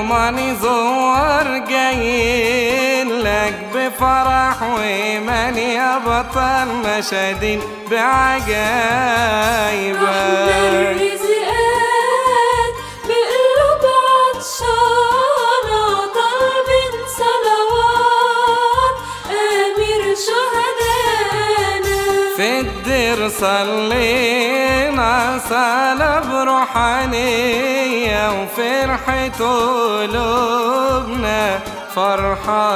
ماني زور جايين لك بفرح وإيمان يا بطل مشادين بعجايبك الرزقات بقلوب عطشانة طالبين صلوات أمير شهدانا في الدير صلينا صلاة بروحانية وفرحة قلوبنا فرحة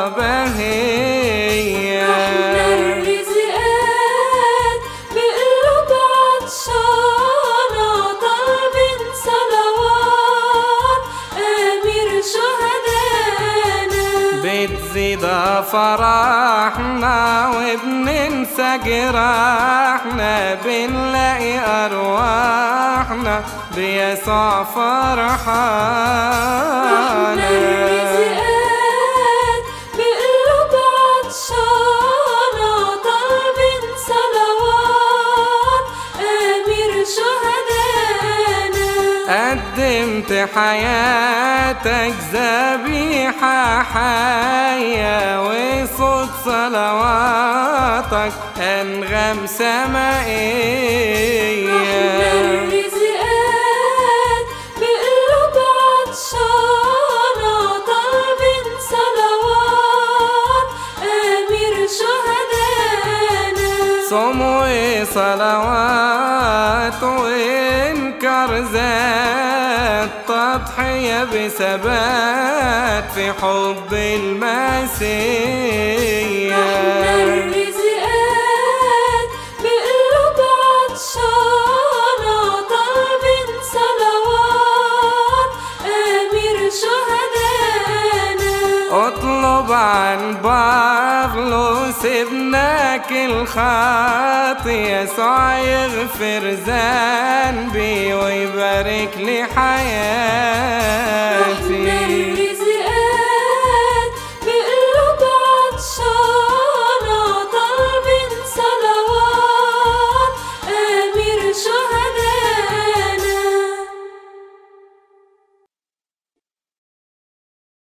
بهية رحنا الرزقات بقلوب عطشانة طالبين صلوات أمير شهدانا بتزيد فرحنا وبننسى جراحنا بنلاقي أرواحنا بيسوع رحنا فرحانا الرزقات بقلوب عطشانة طالبين صلوات أمير شهدانا قدمت حياتك ذبيحة حية وصوت صلواتك أنغام رحنا سمائية الرزقات بقلوب عطشانة طالبين صلوات أمير شهدانا صوم وصلوات وإنكار ذات تضحية بثبات في حب المسيح رحنا الرزقات بقلوب عطشانة طالبين صلوات أمير شهدانا اطلب عن بغلوس ابنك الخاطي يسوع يغفر ذنبي ويبارك لي رحنا حياتي